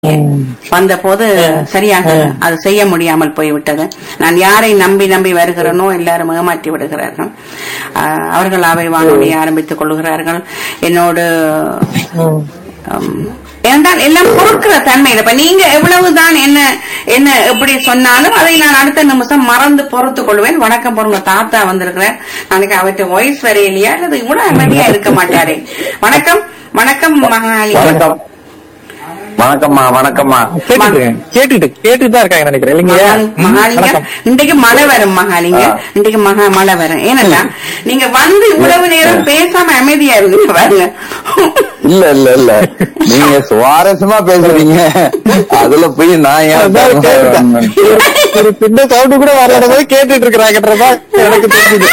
வந்த போது சரியாக அது செய்ய முடியாமல் போய்விட்டது நான் யாரை நம்பி நம்பி வருகிறேனோ எல்லாரும் ஏமாற்றி விடுகிறார்கள் ஆஹ், அவர்கள் அவை வானொலியை ஆரம்பித்துக் கொள்கிறார்கள் என்னோடு ஹம், ஏனென்றால் எல்லாம் பொறுக்கிற தன்மை இப்ப நீங்க எவ்வளவுதான் என்ன என்ன எப்படி சொன்னாலும் அதை நான் அடுத்த நிமிஷம் மறந்து பொறுத்துக் கொள்வேன் வணக்கம் பொருங்க தாத்தா வந்திருக்கிறேன் நாளைக்கு அவற்றை வாய்ஸ் வரையிலையா அல்லது கூட அமைதியா இருக்க மாட்டாரே வணக்கம் வணக்கம் மகாலி வணக்கம் வணக்கம்மா வணக்கம்மா கேட்டுட்டு கேட்டுட்டு கேட்டுட்டு தான் இருக்காங்க நினைக்கிறேன் இல்லைங்கய்யா மகாலி- ம், மகாலிங்க வணக்கம். இன்றைக்கு மழை வரும் மகாலிங்க ஆ. இன்றைக்கு மகா மழை வரும் ஏன்னா நீங்க வந்து இவ்வளவு நேரம் பேசாம அமைதியா இருந்தீங்க பாருங்க இல்ல இல்ல இல்ல நீங்க சுவாரஸ்யமா பேசுறீங்க அதுல போய் நான் ஏன் அதான் கேட்டுட்டேன். ஒரு- ஒரு பின்ன சவுண்டு கூட வரலன்ற போது கேட்டுட்டு இருக்கிறாங்கன்றதா எனக்கு தெரிஞ்சது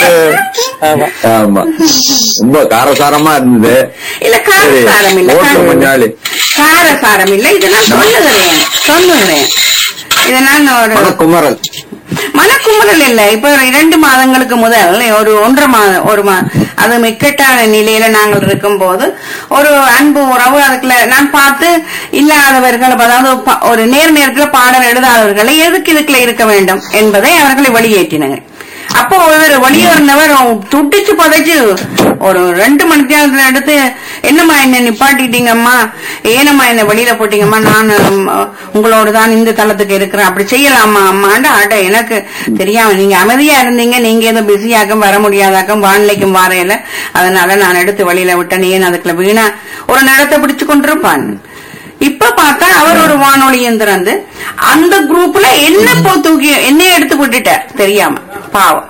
ஆமா ஆமா ரொம்ப காரசாரமா இருந்தது இல்ல காரசாரம் இல்ல ஓட்டு கார- கொஞ்சாளி காரசாரம் இல்ல இதை நான் சொல்லுகிறேன் சொல்லுகிறேன் இதை நான் ஒரு மனக்குமரல் மனக்குமுறல் இல்ல இப்ப இரண்டு மாதங்களுக்கு முதல் ஒரு ஒன்றரை மாதம் ஒரு மா அது மிக்கட்டான நிலையில நாங்கள் இருக்கும் போது ஒரு அன்பு உறவு அதுக்குள்ள நான் பார்த்து இல்லாதவர்கள் அதாவது ப- ஒரு நேர் நேரத்துல பாடல் எழுதாதவர்களை எதுக்கு இதுக்குள்ள இருக்க வேண்டும் என்பதை அவர்களை வெளியேற்றினாங்க அப்போ ஒரு வெளியேறினவர் துட்டிச்சு பதைச்சு ஒரு ரெண்டு மணி நேரத்துல எடுத்து என்னம்மா என்ன நிப்பாட்டிட்டீங்கம்மா ஏனம்மா என்ன வெளியில போட்டீங்கம்மா நான் உம், உங்களோட தான் இந்த தளத்துக்கு இருக்கிறேன் அப்படி செய்யலாமா அம்மாண்ட ஆட்ட எனக்கு தெரியாம நீங்க அமைதியா இருந்தீங்க நீங்க எதுவும் பிஸியாக்கும் வர முடியாதாக்கும் வானிலைக்கும் வாரையில அதனால நான் எடுத்து வெளியில விட்டேன் ஏன் அதுக்குள்ள வீணா ஒரு நிலத்தை பிடிச்சு கொண்டிருப்பான் இப்ப பார்த்தா அவர் ஒரு வானொலி திறந்து அந்த குரூப்ல என்ன போ தூக்கி என்னைய எடுத்து விட்டுட்டார் தெரியாம பாவம்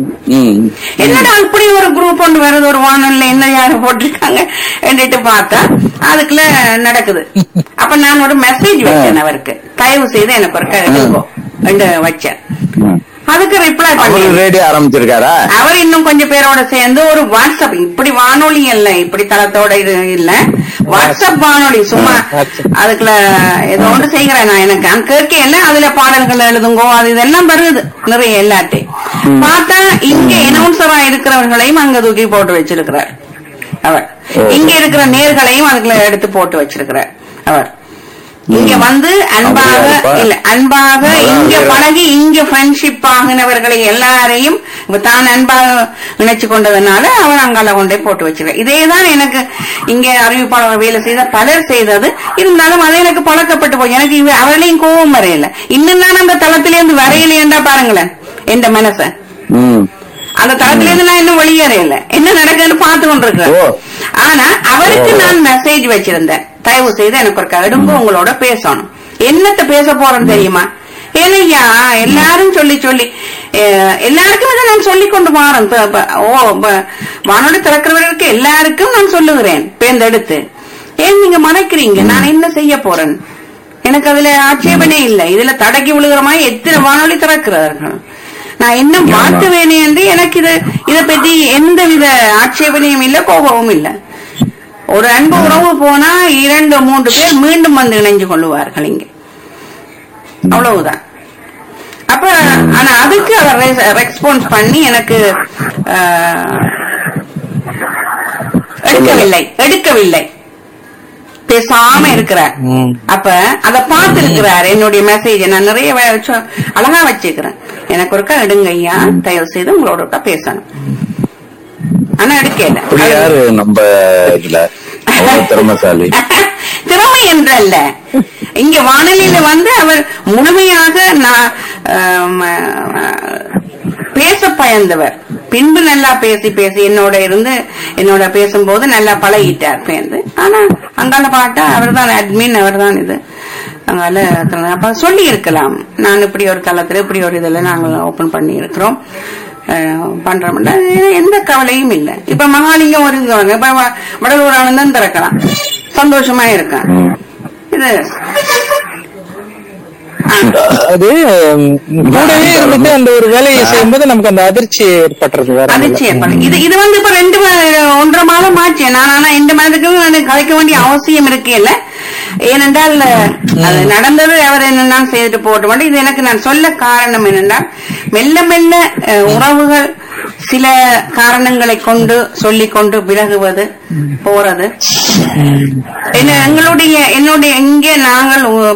ம் என்னடா இப்படி ஒரு குரூப் ஒன்று வருது ஒரு வானொலியில என்ன யாரும் போட்டிருக்காங்க என்றிட்டு பார்த்தா அதுக்குள்ள நடக்குது அப்ப நான் ஒரு மெசேஜ் வச்சேன் அவருக்கு தயவு செய்து எனக்கு ஒரு கருதுங்கோ என்று வச்சேன் ம். அதுக்கு ரிப்ளை அவரு பண்ணி ரேடியோ ஆரம்பிச்சிருக்காரா அவர் இன்னும் கொஞ்சம் பேரோட சேர்ந்து ஒரு வாட்ஸ்அப் இப்படி வானொலி இல்ல இப்படி தளத்தோட இது இல்ல வாட்ஸ்அப் வானொலி சும்மா WhatsApp. அதுக்குள்ள ஏதோ ஒன்று செய்கிறேன் நான் எனக்கு அங்க கேட்கல அதுல பாடல்கள் எழுதுங்கோ அது இதெல்லாம் வருது நிறைய எல்லாத்தையும் பார்த்தா இங்க எனவுன்சரா இருக்கிறவர்களையும் அங்க தூக்கி போட்டு வச்சிருக்கிறார் அவர் இங்க இருக்கிற நேர்களையும் அதுக்குள்ள எடுத்து போட்டு வச்சிருக்கிறார் அவர் இங்க வந்து அன்பாக அப்படியாப்பா? இல்ல அன்பாக அதான் இங்க வேற. பழகி இங்க ஃப்ரெண்ட்ஷிப் ஆகினவர்களை எல்லாரையும் இப்ப தான் அன்பாக நினைச்சு கொண்டதுனால அவர் அங்கால கொண்டே போட்டு வச்சிருக்க இதேதான் எனக்கு இங்க அறிவிப்பாளர் வேலை செய்த பலர் செய்தது இருந்தாலும் அது எனக்கு பழக்கப்பட்டு போய் எனக்கு இவ- அவர்களையும் கோபம் வரையில இன்னும் நான் அந்த தளத்திலேருந்து வரையிலேண்டா பாருங்களேன் எந்த மனச ம் அந்த தளத்துல இருந்து நான் இன்னும் வெளியேறையில என்ன நடக்குதுன்னு பார்த்து கொண்டிருக்கிறேன் ஓ. ஆனா அவருக்கு ஓ. நான் மெசேஜ் வச்சிருந்தேன் தயவு செய்து எனக்கு ஒரு கடும்பு உங்களோட பேசணும் என்னத்த பேச போறேன்னு தெரியுமா ஏனையா எல்லாரும் சொல்லி சொல்லி அஹ், எல்லாருக்கும் இதை நான் சொல்லி கொண்டு மாறேன் இப்ப- இப்ப, ஓ ப- வானொலி திறக்கிறவர்களுக்கு எல்லாருக்கும் நான் சொல்லுகிறேன் பேர்ந்தெடுத்து ஏன் நீங்க மறைக்கிறீங்க நான் என்ன செய்ய போறேன் எனக்கு அதுல ஆட்சேபனே இல்லை இதுல தடக்கி விழுகிற மாதிரி எத்தனை வானொலி திறக்கிறார்கள் நான் என்ன மாற்றுவேனே என்று எனக்கு இது இத பத்தி எந்த வித ஆட்சேபனையும் இல்ல கோபமும் இல்ல ஒரு அன்பு உறவு போனா இரண்டு மூன்று பேர் மீண்டும் வந்து இணைஞ்சு கொள்ளுவார்கள் இங்க அவ்வளவுதான் அப்ப ஆனா அதுக்கு அவர் ரெஸ்பான்ஸ் பண்ணி எனக்கு ஆஹ், எடுக்கவில்லை எடுக்கவில்லை பேசாம இருக்கிறார் ம். அப்ப அத பார்த்து இருக்கிறார் என்னுடைய மெசேஜ் நான் நிறைய வ- சொ- அழகா வச்சிருக்கிறேன் எனக்கு ஒருக்கா எடுங்க ஐயா தயவு செய்து உங்களோட ஒருக்கா பேசணும் ஆனா எடுக்கல இப்படி யாரு நம்ம இதுல அவ்வளவு திறமைசாலி திறமை என்றல்ல இங்க வானொலியில வந்து அவர் முழுமையாக நான் ஆம், ஆஹ், பேச பயந்தவர் பின்பு நல்லா பேசி பேசி என்னோட இருந்து என்னோட பேசும்போது நல்லா பழகிட்டார் பேர்ந்து ஆனா அங்கால பாட்டா அவர் தான் அட்மின் அவர் தான் இது அங்கால தல- அப்ப சொல்லி இருக்கலாம் நான் இப்படி ஒரு தளத்துல இப்படி ஒரு இதுல நாங்கள் ஓபன் பண்ணி இருக்கிறோம் அஹ், பண்றோம்ல எந்த கவலையும் இல்ல இப்ப மகாலிங்கம் ஒரு இது வாங்க. இப்ப வ- வடலூர் ஆனந்தம் திறக்கலாம் சந்தோஷமா இருக்கேன் ம். இது அது ம், கூடவே இருந்துட்டு அந்த ஒரு வேலையை செய்யும்போது நமக்கு அந்த அதிர்ச்சி ஏற்பட்டுறது வேற ஒண்ணும் அதிர்ச்சி இல்ல. ஏற்படும் இது இது வந்து இப்ப ரெண்டு மா- ஒன்றரை மாதம் ஆச்சு நான் ஆனா இந்த மாதத்துக்கு எனக்கு கலைக்க வேண்டிய அவசியம் இருக்கேல்ல ஏனென்றால் அது நடந்தது அவர் என்னன்னா செய்துட்டு போட்டு மட்டும் இது எனக்கு நான் சொல்ல காரணம் என்னென்றால் மெல்ல மெல்ல அஹ், உறவுகள் சில காரணங்களை கொண்டு சொல்லிக் கொண்டு விலகுவது போறது என்ன எங்களுடைய என்னுடைய இங்கே நாங்கள்